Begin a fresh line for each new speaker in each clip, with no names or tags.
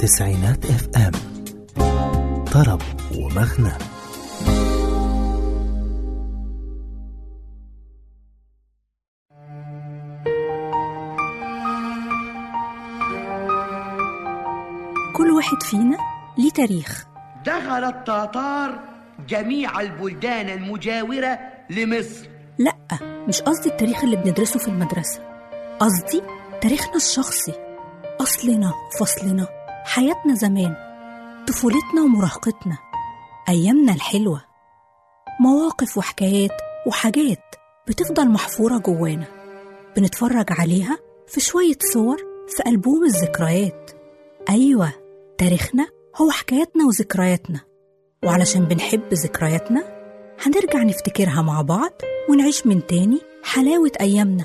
تسعينات اف ام طرب ومغنى
كل واحد فينا ليه تاريخ
دخل التتار جميع البلدان المجاورة لمصر
لأ مش قصدي التاريخ اللي بندرسه في المدرسة قصدي تاريخنا الشخصي أصلنا فصلنا حياتنا زمان طفولتنا ومراهقتنا أيامنا الحلوة مواقف وحكايات وحاجات بتفضل محفورة جوانا بنتفرج عليها في شوية صور في ألبوم الذكريات أيوة تاريخنا هو حكاياتنا وذكرياتنا وعلشان بنحب ذكرياتنا هنرجع نفتكرها مع بعض ونعيش من تاني حلاوة أيامنا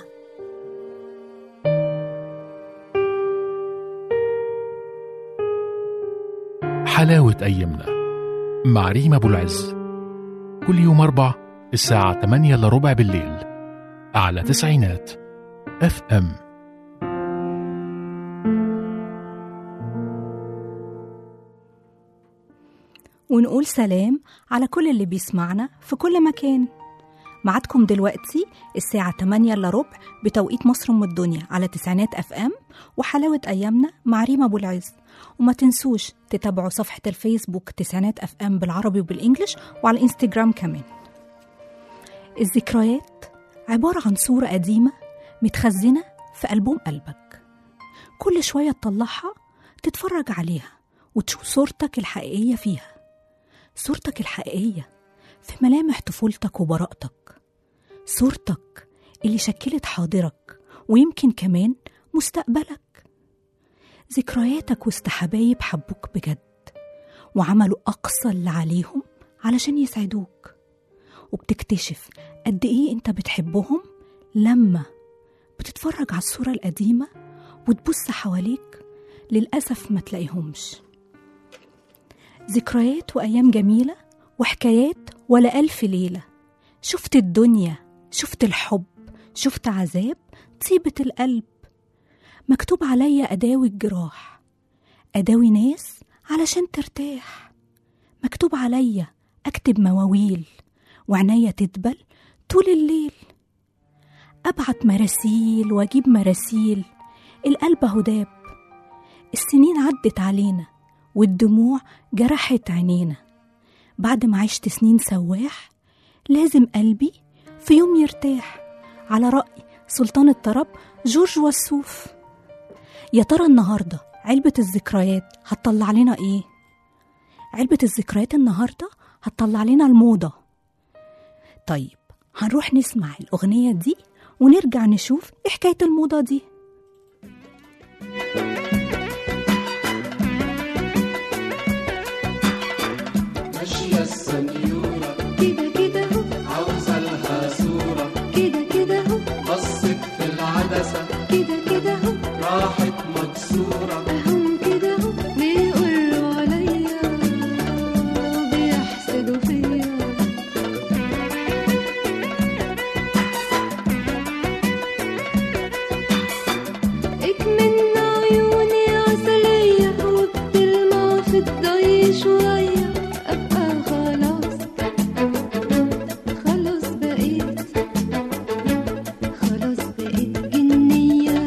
حلاوة أيامنا مع ريم أبو العز كل يوم أربع الساعة 8 إلا ربع بالليل على تسعينات اف ام
ونقول سلام على كل اللي بيسمعنا في كل مكان معادكم دلوقتي الساعة 8 إلا ربع بتوقيت مصر أم الدنيا على تسعينات أف أم وحلاوة أيامنا مع ريم أبو العز وما تنسوش تتابعوا صفحة الفيسبوك تسعينات أف أم بالعربي وبالإنجلش وعلى الإنستجرام كمان الذكريات عبارة عن صورة قديمة متخزنة في ألبوم قلبك كل شوية تطلعها تتفرج عليها وتشوف صورتك الحقيقية فيها صورتك الحقيقية في ملامح طفولتك وبراءتك صورتك اللي شكلت حاضرك ويمكن كمان مستقبلك ذكرياتك وسط حبايب حبوك بجد وعملوا أقصى اللي عليهم علشان يسعدوك وبتكتشف قد إيه أنت بتحبهم لما بتتفرج على الصورة القديمة وتبص حواليك للأسف ما تلاقيهمش ذكريات وأيام جميلة وحكايات ولا ألف ليلة شفت الدنيا شفت الحب شفت عذاب طيبة القلب مكتوب عليا أداوي الجراح أداوي ناس علشان ترتاح مكتوب عليا أكتب مواويل وعناية تدبل طول الليل أبعت مراسيل وأجيب مراسيل القلب أهو داب السنين عدت علينا والدموع جرحت عينينا بعد ما عشت سنين سواح لازم قلبي في يوم يرتاح على رأي سلطان الطرب جورج وسوف يا ترى النهاردة علبة الذكريات هتطلع لنا ايه؟ علبة الذكريات النهاردة هتطلع لنا الموضة طيب هنروح نسمع الأغنية دي ونرجع نشوف ايه حكاية الموضة دي
ماشية السنيورة
كده كده هو
عاوزة لها صورة
كده كده هو
بصت في العدسة
كده كده هو
راحت مكسورة
هم كده هو بيقولوا عليا بيحسدوا فيا اكمن عيوني عسلية وبتلمع في الضي شوية أبقى خلاص خلاص بقيت خلاص بقيت جنية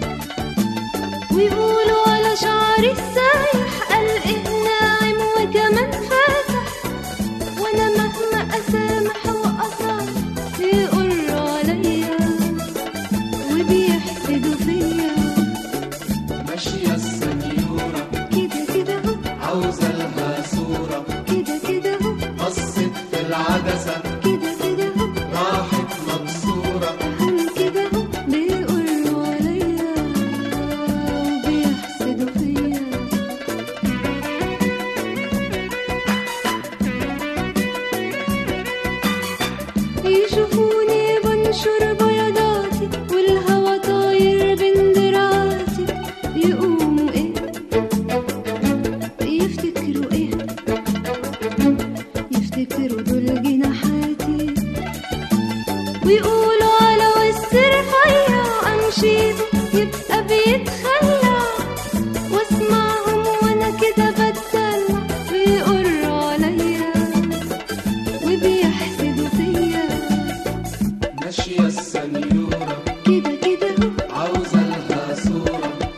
ويقولوا على شعري السايح قلقه ناعم وكمان فاتح وانا مهما اسامح واقطع يقولوا عليا وبيحسدوا فيا
ماشية السنيورة
كده كده هو
عاوزة لها صورة
كده كده هو
بصت في العدسة
كده كده هو
راحت مكسورة
هم كده هو بيقولوا عليا وبيحسدوا فيا يشوفوني بنشر بياضاتي والهوا طاير بين دراعاتي يقوموا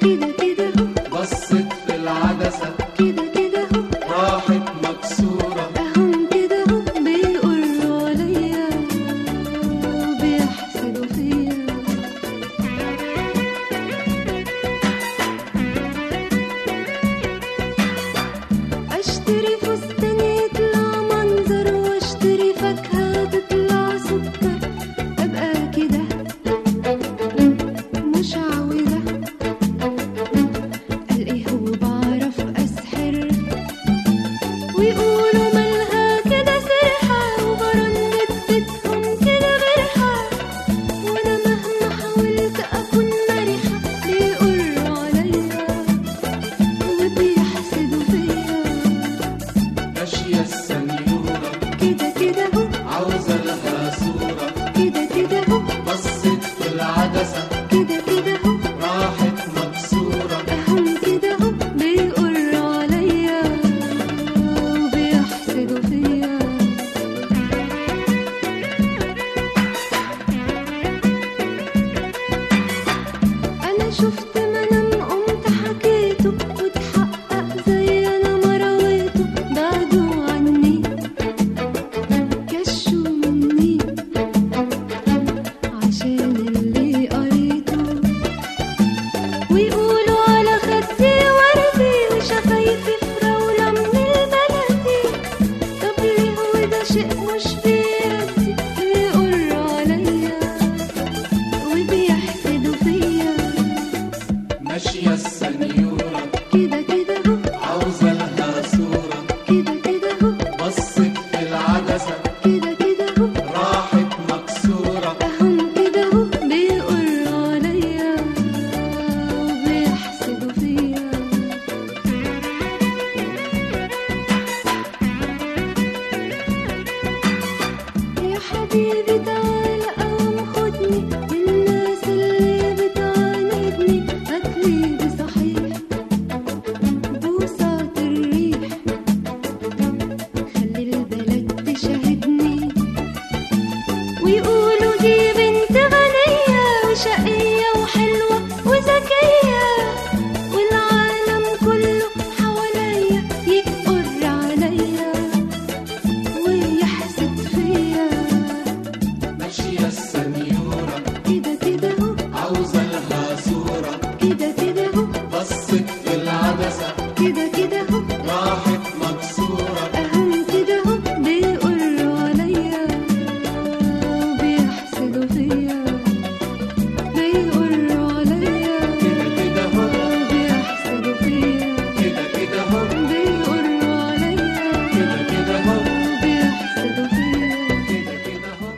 كده كده هو
بصت في العدسة
كده كده هو
راحت مكسورة
أهم كده هو بيقولوا عليا وبيحسدوا فيا اشتري فستان يطلع منظر واشتري فاكهة تطلع سكر ابقى كده مش عاوزة الاقيه وبعرف اسحر ويقولوا مالها كده سرحة وبرنت بيتهم كده برحة وانا مهما حاولت اكون مرحة بيقولوا عليا وبيحسدوا فيا
ماشية السنيورة
كده كده هو
عاوزة لها صورة
كده كده هو
بصت في العدسة
كده كده هو
راحت مكسورة
أهم كده هو بيقولوا عليا وبيحسدوا فيا أنا شفت منام قمت حكيته واتحقق زي أنا ما رويته بعدوا عني كشوا مني عشان اللي قريته ويقولوا على خدي وردي وشفايفي فراولة من البلدي طب ليه وده شيء مش بيدي بيقولوا عليا وبيحسدوا فيا
ماشية السنيورة
كده كده هو
عاوزة لها صورة
كده كده هو
بصت في العدسة
كده كده هو
راحت مكسورة
أهم كده هو بيقولوا عليا وبيحسدوا فيا يا حبيبي تعال قوم خدني للناس اللي بتعاندني هاتلي بصحيح بوسعة الريح خلي البلد تشاهدني ويقولوا دي بنت غنية وشقية وحلوة وذكية والعالم كله حواليا يقر عليا ويحسد فيا
ماشية السنيورة
كده كده هو
عاوزة لها صورة
كده كده هو
بصت في العدسة
كده كده هو
راحت مكسورة
أهم كده هو بيقولوا عليا وبيحسدوا فيا بيقولوا عليا
كده كده هو
وبيحسدوا فيا
كده كده هو
بيقولوا عليا
كده كده هو
وبيحسدوا فيا
كده كده هو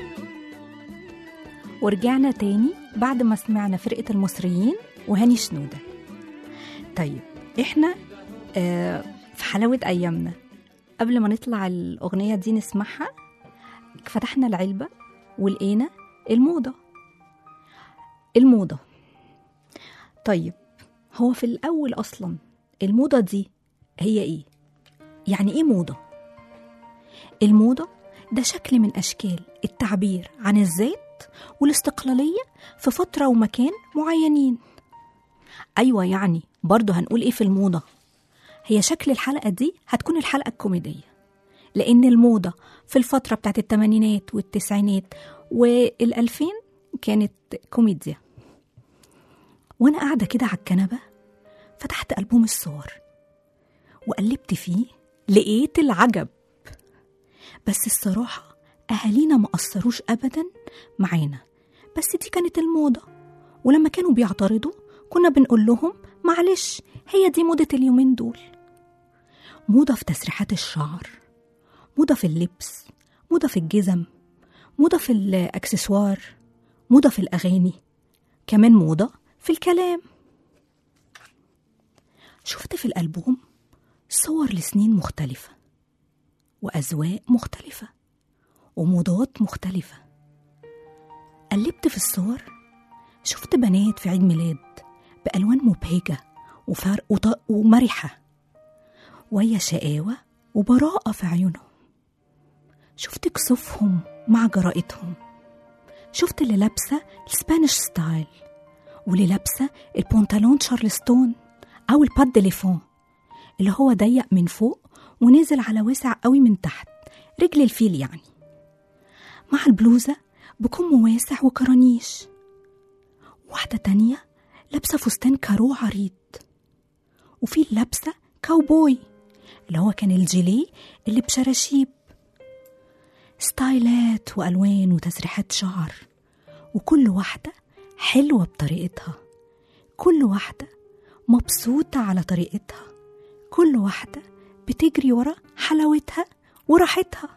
ورجعنا تاني بعد ما سمعنا فرقة المصريين وهاني شنودة طيب احنا آه في حلاوة أيامنا قبل ما نطلع الأغنية دي نسمعها فتحنا العلبة ولقينا الموضة الموضة طيب هو في الأول أصلا الموضة دي هي إيه؟ يعني إيه موضة؟ الموضة ده شكل من أشكال التعبير عن الذات والاستقلالية في فترة ومكان معينين أيوة يعني برضه هنقول إيه في الموضة هي شكل الحلقة دي هتكون الحلقة الكوميدية لأن الموضة في الفترة بتاعت التمانينات والتسعينات والألفين كانت كوميديا وأنا قاعدة كده على الكنبة فتحت ألبوم الصور وقلبت فيه لقيت العجب بس الصراحة أهالينا ما قصروش أبدا معانا بس دي كانت الموضة ولما كانوا بيعترضوا كنا بنقول لهم معلش هي دي موضة اليومين دول موضة في تسريحات الشعر موضة في اللبس موضة في الجزم موضة في الأكسسوار موضة في الأغاني كمان موضة في الكلام شفت في الألبوم صور لسنين مختلفة وأذواق مختلفة وموضات مختلفة قلبت في الصور شفت بنات في عيد ميلاد بألوان مبهجة وفرق وط- ومرحة ويا شقاوة وبراءة في عيونهم شفت كسوفهم مع جرائتهم شفت اللي لابسة السبانيش ستايل واللي لابسة البنطلون شارلستون أو الباد ديليفون اللي هو ضيق من فوق ونازل على واسع قوي من تحت رجل الفيل يعني مع البلوزة بكم واسع وكرانيش واحدة تانية لابسة فستان كارو عريض وفي اللي لابسة كاوبوي اللي هو كان الجيليه اللي بشراشيب ستايلات وألوان وتسريحات شعر وكل واحدة حلوة بطريقتها كل واحدة مبسوطة على طريقتها كل واحدة بتجري ورا حلاوتها وراحتها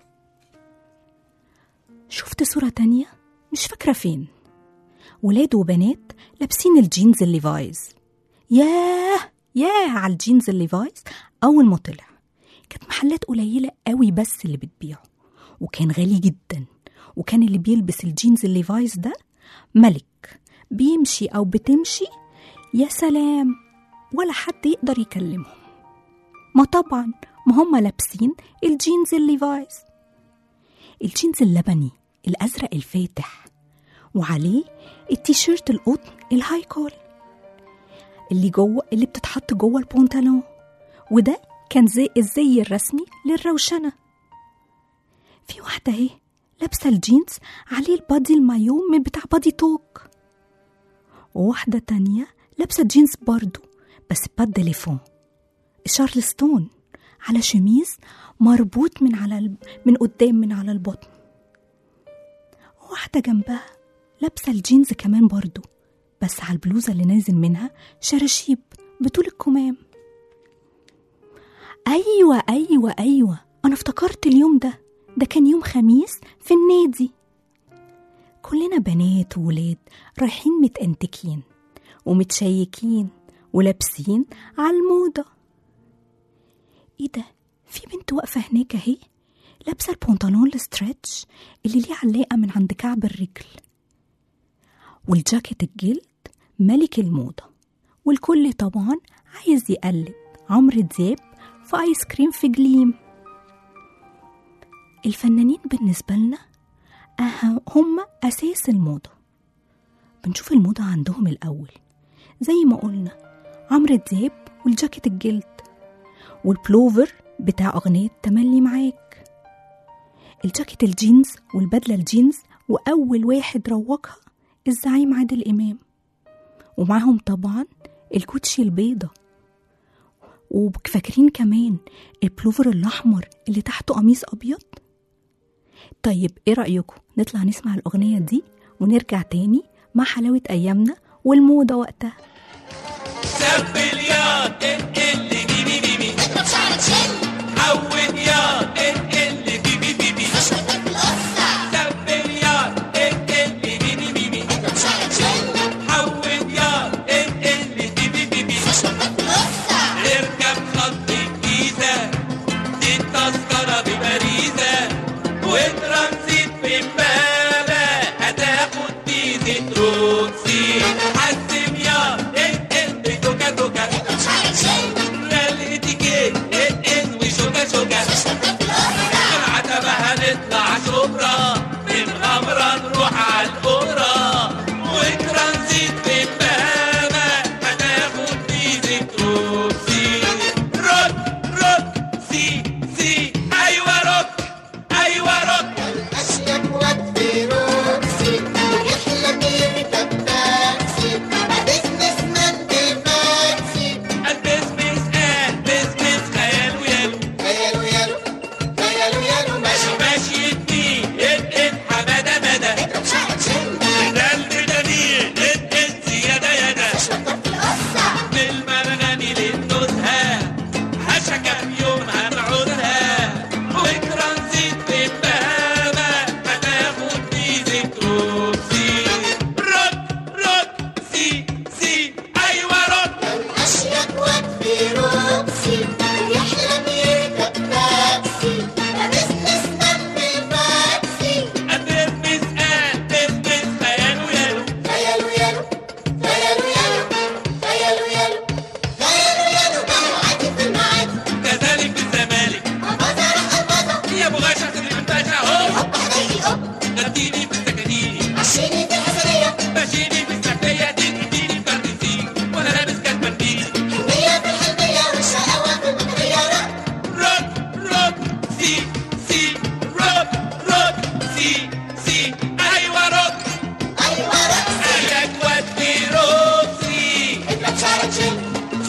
شفت صورة تانية مش فاكرة فين ولاد وبنات لابسين الجينز الليفايز ياه ياه على الجينز الليفايز أول ما طلع كانت محلات قليلة قوي بس اللي بتبيعه وكان غالي جدا وكان اللي بيلبس الجينز الليفايز ده ملك بيمشي أو بتمشي يا سلام ولا حد يقدر يكلمهم ما طبعا ما هم لابسين الجينز الليفايز الجينز اللبني الأزرق الفاتح وعليه التيشيرت القطن الهاي كول اللي جوه اللي بتتحط جوه البنطلون وده كان زي الزي الرسمي للروشنة في واحدة اهي لابسة الجينز عليه البادي المايو من بتاع بادي توك وواحدة تانية لابسة جينز برضو بس باد ديليفون شارلستون على شميز مربوط من على الب... من قدام من على البطن واحدة جنبها لابسة الجينز كمان برضو بس على البلوزة اللي نازل منها شراشيب بطول الكمام أيوة أيوة أيوة أنا افتكرت اليوم ده ده كان يوم خميس في النادي كلنا بنات وولاد رايحين متأنتكين ومتشيكين ولابسين على الموضة ايه ده في بنت واقفة هناك اهي لابسة البنطلون الستريتش اللي ليه علاقة من عند كعب الرجل والجاكيت الجلد ملك الموضة والكل طبعا عايز يقلد عمرو دياب في آيس كريم في جليم الفنانين بالنسبة لنا أه- هم أساس الموضة بنشوف الموضة عندهم الأول زي ما قلنا عمرو دياب والجاكيت الجلد والبلوفر بتاع أغنية تملي معاك الجاكيت الجينز والبدلة الجينز وأول واحد روجها الزعيم عادل إمام ومعاهم طبعا الكوتشي البيضة وفاكرين كمان البلوفر الأحمر اللي تحته قميص أبيض طيب إيه رأيكم نطلع نسمع الأغنية دي ونرجع تاني مع حلاوة أيامنا والموضة وقتها
سبل يا انقل بيبي بيبي عود يا انقل بيبي بيبي سبل يا انقل بيبي بيبي عود يا انقل بيبي بيبي اركب خط الجيزة دي التذكرة ببريزة وترانزيت في امبابة هتاخد فيزة روكسي حسم يا انقل بتوكا توكا الاتيكيت انقل وشوكا شوكا العتبة هنطلع شبرا من غمرة نروح على القرى وترانزيت في امبابة هتاخد فيزة روكسي روك روك سي سي ايوه روك ايوه روك
أشيك وقت روكسي يحلم يركب تاكسي بزنس مان بالماكسي
البسبس قال بسبس خيال ويالو
خيالو يالو خيالو يالو
ماشي
ماشي
ماشي اتنين اتقل حمادة مدى
اضرب شعرك شن
ده البدنين اتقل زيادة يدا
شطب القصة
بالمرغني للنزهة هشكة في يوم هنعودها وترانزيت في امبابة هتاخد فيزة روكسي روك روك سي سي ايوه روك
أشيك وقت روكسي يحلم يركب تاكسي بزنس مان بالماكسي
البسبس قال بسبس خيال ويالو
خيالو يالو خيالو يالو خيالو يالو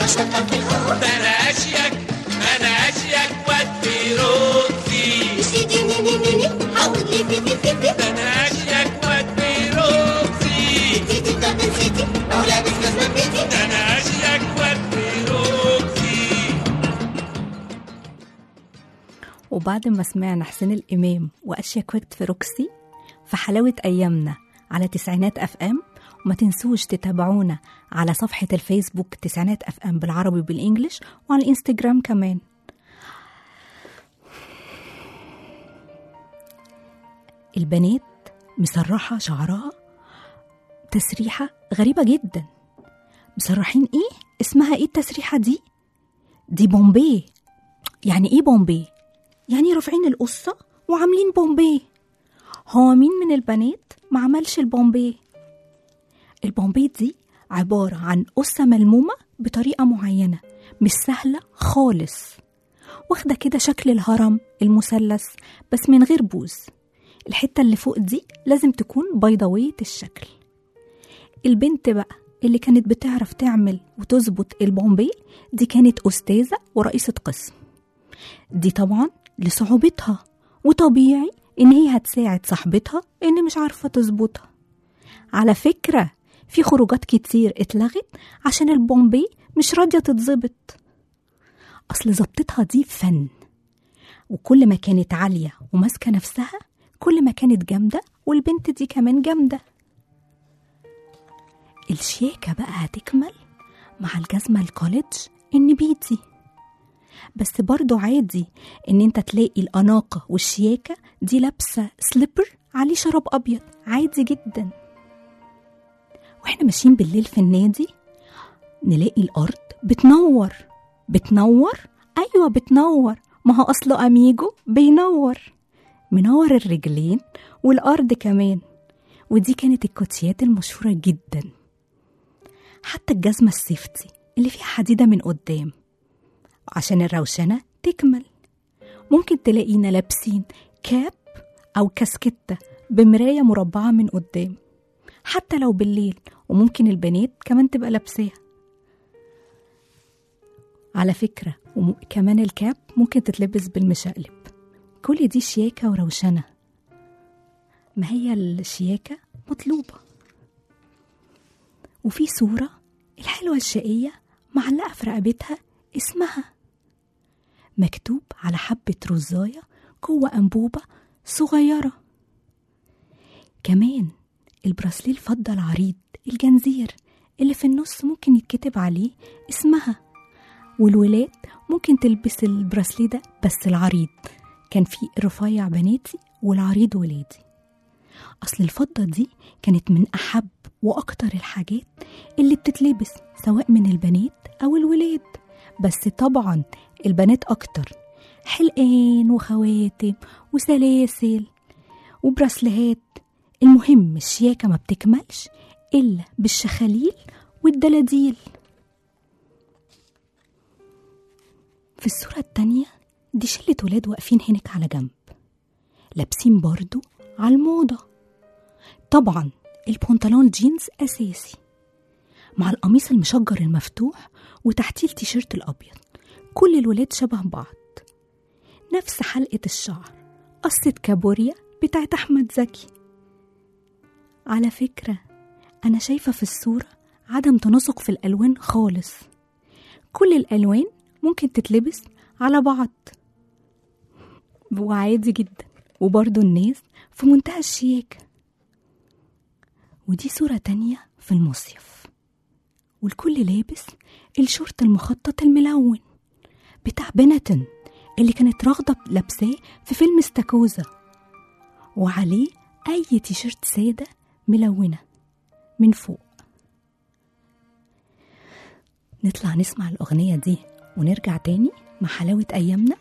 شغال في الخوف
ده انا اشيك انا اشيك واد بيروكسي
مش ايدي ني ني ني ني حاول لي في في في في
ده انا اشيك واد بيروكسي
تيتي طب نسيتي لو لابس جزمة بيتي
ده انا اشيك واد بيروكسي
وبعد ما سمعنا حسين الإمام وأشياء كويكت في روكسي في حلاوة أيامنا على تسعينات أف أم وما تنسوش تتابعونا على صفحة الفيسبوك تسعينات أف أم بالعربي وبالإنجليش وعلى الإنستجرام كمان البنات مسرحة شعرها تسريحة غريبة جدا مسرحين ايه؟ اسمها ايه التسريحة دي؟ دي بومبي يعني ايه بومبي؟ يعني رافعين القصة وعاملين بومبي هو مين من البنات ما عملش البومبي البومبي دي عبارة عن قصة ملمومة بطريقة معينة مش سهلة خالص واخدة كده شكل الهرم المثلث بس من غير بوز الحتة اللي فوق دي لازم تكون بيضاوية الشكل البنت بقى اللي كانت بتعرف تعمل وتظبط البومبي دي كانت أستاذة ورئيسة قسم دي طبعا لصعوبتها وطبيعي إن هي هتساعد صاحبتها إن مش عارفة تظبطها على فكرة في خروجات كتير اتلغت عشان البومبي مش راضية تتظبط أصل ظبطتها دي فن وكل ما كانت عالية وماسكة نفسها كل ما كانت جامدة والبنت دي كمان جامدة الشياكة بقى هتكمل مع الجزمة الكوليدج النبيتي بس برضو عادي ان انت تلاقي الاناقة والشياكة دي لابسة سليبر عليه شراب ابيض عادي جدا واحنا ماشيين بالليل في النادي نلاقي الارض بتنور بتنور ايوه بتنور ما هو اصله اميجو بينور منور الرجلين والارض كمان ودي كانت الكوتشيات المشهورة جدا حتى الجزمة السيفتي اللي فيها حديدة من قدام عشان الروشنة تكمل ممكن تلاقينا لابسين كاب أو كاسكتة بمراية مربعة من قدام حتى لو بالليل وممكن البنات كمان تبقى لابساها على فكرة وم- كمان الكاب ممكن تتلبس بالمشقلب كل دي شياكة وروشنة ما هي الشياكة مطلوبة وفي صورة الحلوة الشقية معلقة في رقبتها اسمها مكتوب على حبة رزاية جوه أنبوبة صغيرة كمان البراسليه الفضة العريض الجنزير اللي في النص ممكن يتكتب عليه اسمها والولاد ممكن تلبس البراسليه ده بس العريض كان في رفيع بناتي والعريض ولادي أصل الفضة دي كانت من أحب وأكتر الحاجات اللي بتتلبس سواء من البنات أو الولاد بس طبعا البنات أكتر حلقان وخواتم وسلاسل وبراسلهات المهم الشياكة ما بتكملش إلا بالشخاليل والدلاديل في الصورة التانية دي شلة ولاد واقفين هناك على جنب لابسين برضو على الموضة طبعا البنطلون جينز أساسي مع القميص المشجر المفتوح وتحتيه التيشيرت الأبيض كل الولاد شبه بعض نفس حلقة الشعر قصة كابوريا بتاعت أحمد زكي على فكرة أنا شايفة في الصورة عدم تناسق في الألوان خالص كل الألوان ممكن تتلبس على بعض وعادي جدا وبرضه الناس في منتهى الشياكة ودي صورة تانية في المصيف والكل لابس الشورت المخطط الملون بتاع بنتن اللي كانت راغدة لابساه في فيلم استاكوزا وعليه أي تيشيرت سادة ملونة من فوق نطلع نسمع الأغنية دي ونرجع تاني مع حلاوة أيامنا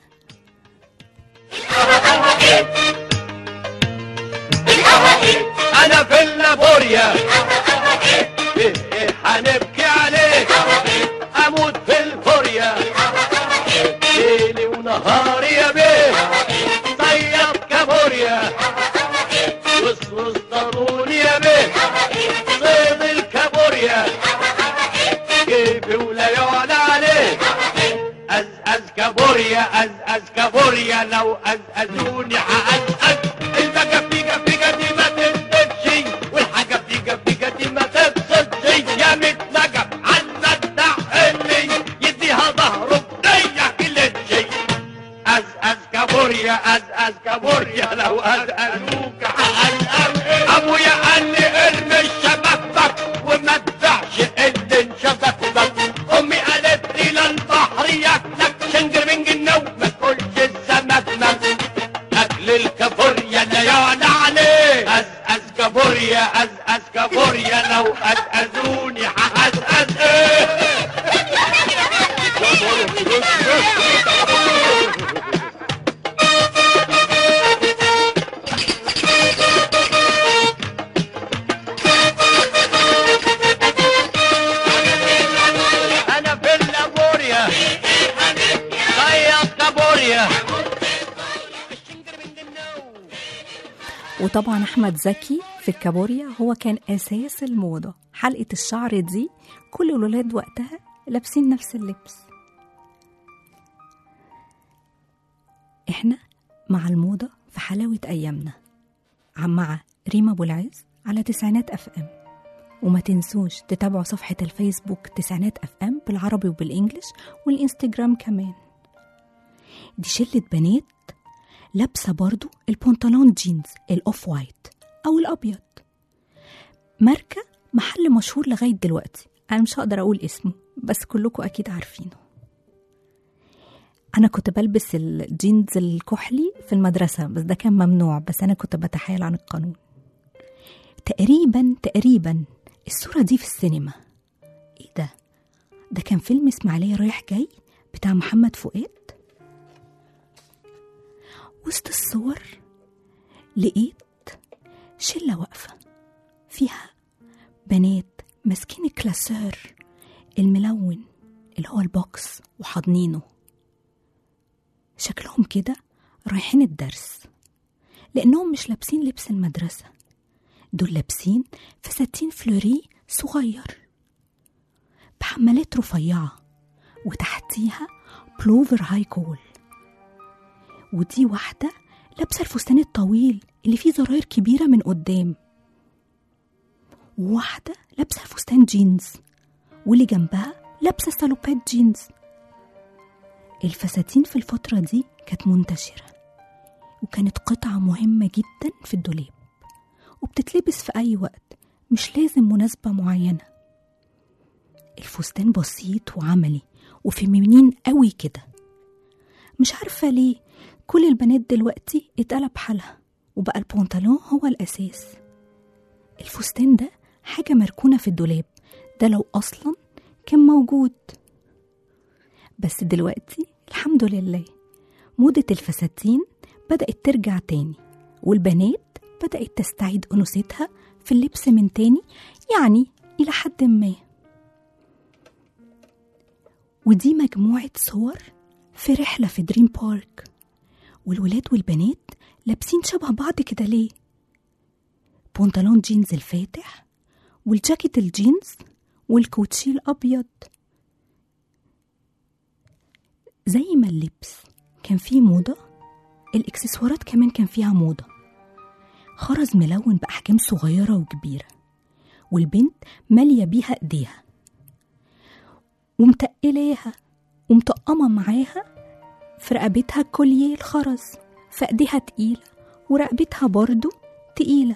انا في اللابوريا ايه ايه هنبكي عليك اموت في الفوريا ليلي ونهاري يا بيه صياد كابوريا وصوص ضروري يا بيه صيد الكابوريا جيبي ولا لا يعلى عليه أز أز كابوريا أز أز كابوريا لو أزأزوني هأزأز البقى فيجا فيجا دي ما تفسدش والحاجة فيجا فيجا دي ما تفسدش يا متنجم عالمدع اللي يديها ظهره بدية كلتشي أز أز كابوريا أز أز كابوريا لو أزأزوك هأزأز أبويا قال لي ارمي شبكتك وما تبيعش اللي انشبكتك أمي قالت لي للبحر ياكلك شنجر من جنو ما تقولش السمك مك أكل الكابوريا لا يعلى عليه أز أز كابوريا أز أز كابوريا لو أزأزوني هأزأز إيه انا في اللابوريا خيط كابوريا
وطبعا احمد زكي في الكابوريا هو كان اساس الموضه حلقه الشعر دي كل الولاد وقتها لابسين نفس اللبس احنا مع الموضه في حلاوه ايامنا عم مع ريما ابو العز على تسعينات اف ام وما تنسوش تتابعوا صفحة الفيسبوك تسعينات اف ام بالعربي وبالانجلش والانستجرام كمان دي شلة بنات لابسة برضو البنطلون جينز الأوف وايت أو الأبيض ماركة محل مشهور لغاية دلوقتي أنا مش هقدر أقول اسمه بس كلكم أكيد عارفينه أنا كنت بلبس الجينز الكحلي في المدرسة بس ده كان ممنوع بس أنا كنت بتحايل عن القانون تقريبا تقريبا الصورة دي في السينما ايه ده ده كان فيلم اسماعيلية رايح جاي بتاع محمد فؤاد وسط الصور لقيت شلة واقفة فيها بنات ماسكين الكلاسير الملون اللي هو البوكس وحاضنينه شكلهم كده رايحين الدرس لأنهم مش لابسين لبس المدرسة دول لابسين فساتين فلوري صغير بحمالات رفيعة وتحتيها بلوفر هاي كول ودي واحدة لابسة الفستان الطويل اللي فيه زراير كبيرة من قدام وواحدة لابسة الفستان جينز واللي جنبها لابسة سالوبات جينز الفساتين في الفترة دي كانت منتشرة وكانت قطعة مهمة جدا في الدولاب وبتتلبس في أي وقت مش لازم مناسبة معينة الفستان بسيط وعملي وفيمينين قوي كده مش عارفة ليه كل البنات دلوقتي اتقلب حالها وبقى البنطلون هو الأساس الفستان ده حاجة مركونة في الدولاب ده لو أصلا كان موجود بس دلوقتي الحمد لله موضة الفساتين بدأت ترجع تاني والبنات بدأت تستعيد أنوثتها في اللبس من تاني يعني إلى حد ما ودي مجموعة صور في رحلة في دريم بارك والولاد والبنات لابسين شبه بعض كده ليه بنطلون جينز الفاتح والجاكيت الجينز والكوتشي الأبيض زي ما اللبس كان فيه موضة الإكسسوارات كمان كان فيها موضة خرز ملون بأحجام صغيرة وكبيرة والبنت مالية بيها إيديها ومتقلاها ومطقمة معاها في رقبتها كوليه الخرز في ايديها تقيلة ورقبتها برضو تقيلة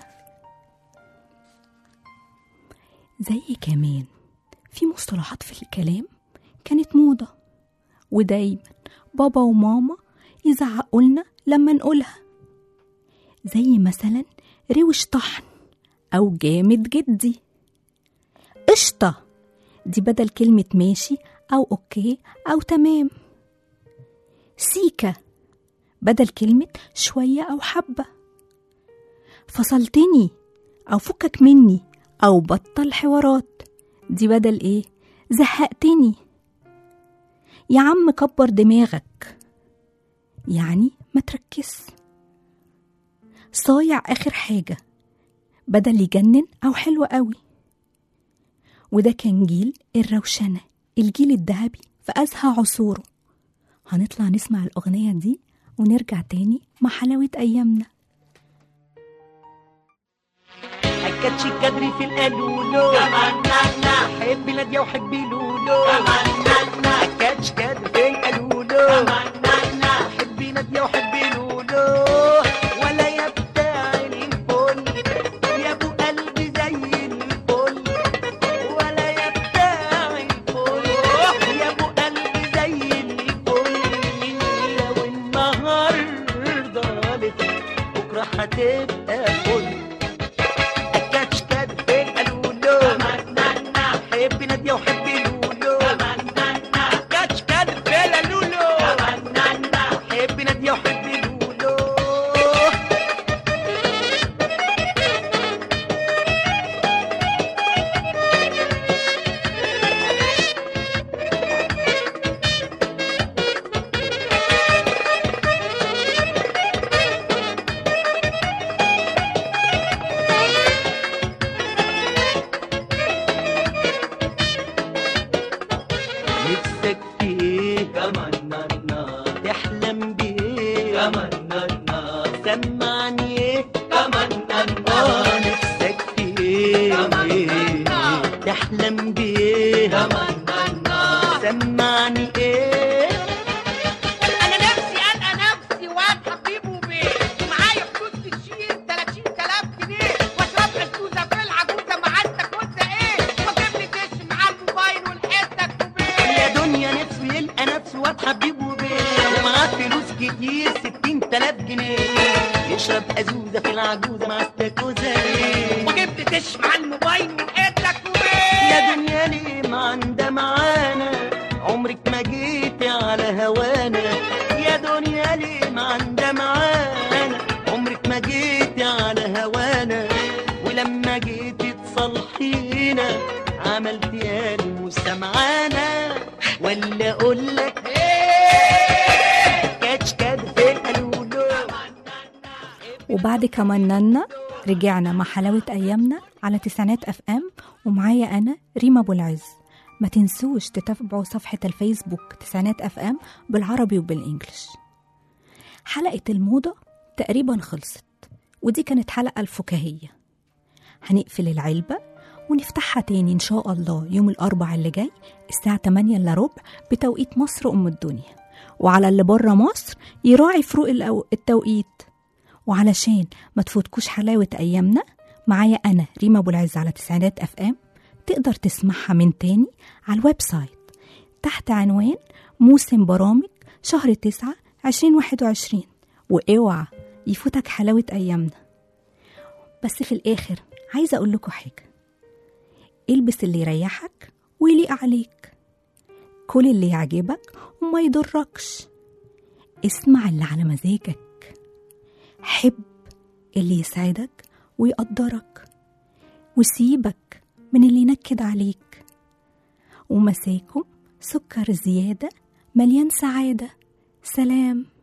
زي كمان في مصطلحات في الكلام كانت موضة ودايما بابا وماما يزعقوا لنا لما نقولها زي مثلا روش طحن أو جامد جدي قشطة دي بدل كلمة ماشي أو أوكي أو تمام سيكا بدل كلمة شوية أو حبة فصلتني أو فكك مني أو بطل حوارات دي بدل إيه زهقتني يا عم كبر دماغك يعني ما تركز صايع آخر حاجة بدل يجنن أو حلو قوي وده كان جيل الروشنة الجيل الذهبي في أزهى عصوره هنطلع نسمع الأغنية دي ونرجع تاني مع حلاوة أيامنا
حكتش الكدري في القالولو كمان حبي نادية وحبي لولو كمان حكتش كدري في القالولو كمان حبي نادية وحبي لولو ولا يا بتاع الفل يا ابو قلبي زي الفل ولا يا بتاع الفل يا ابو قلبي زي الفل لو النهارده غلط بكره هتبقى فل كاتش كاد فين قالوا له حب نادية وحب لولو كاتش كاد فين قالوا له حب نادية وحب لولو نفسك في ايه كمان نانا تحلم بايه كمان نانا سمعني ايه كمان نانا نفسك في ايه كمان تحلم بايه كمان نانا سمعني ايه
انا نفسي انا نفسي واد حبيب وبيه ومعايا فلوس تشيل 30000 جنيه واشرب حسوسه في العجوزه ما انت كنت ايه وجيب لي دش مع الموبايل والحته كوبيه
يا دنيا نفسه يلقى نفسه واد حبيب وبيه ومعاه فلوس كتير ستين تلاف جنيه يشرب أزوزة في العجوزة مع استاكوزة
وجبت دش مع الموبايل والحته كوبيه
يا دنيا ليه ما عندها معانا عمرك ما جيتي على هوانا يا دنيا ليه ما عندها معانا عمرك ما جيتي على هوانا ولما جيتي تصلحينا عملتي يا سمعانا ولا اقول لك كاتش كاد في القالولو
وبعد كمان ننا رجعنا مع حلاوة أيامنا على تسعينات أف أم ومعايا أنا ريما أبو العز ما تنسوش تتابعوا صفحة الفيسبوك تسعينات أف أم بالعربي وبالإنجليش حلقة الموضة تقريبا خلصت ودي كانت حلقة الفكاهية هنقفل العلبة ونفتحها تاني إن شاء الله يوم الأربع اللي جاي الساعة 8 إلا ربع بتوقيت مصر أم الدنيا وعلى اللي بره مصر يراعي فروق الأو- التوقيت وعلشان ما تفوتكوش حلاوة أيامنا معايا أنا ريما أبو العز على تسعينات أف أم تقدر تسمعها من تاني على الويب سايت تحت عنوان موسم برامج شهر تسعة عشرين واحد وعشرين واوعى يفوتك حلاوة أيامنا بس في الآخر عايزة أقول لكم حاجة البس اللي يريحك ويليق عليك كل اللي يعجبك وما يضركش اسمع اللي على مزاجك حب اللي يسعدك ويقدرك وسيبك من اللي ينكد عليك ومساكم سكر زيادة مليان سعادة سلام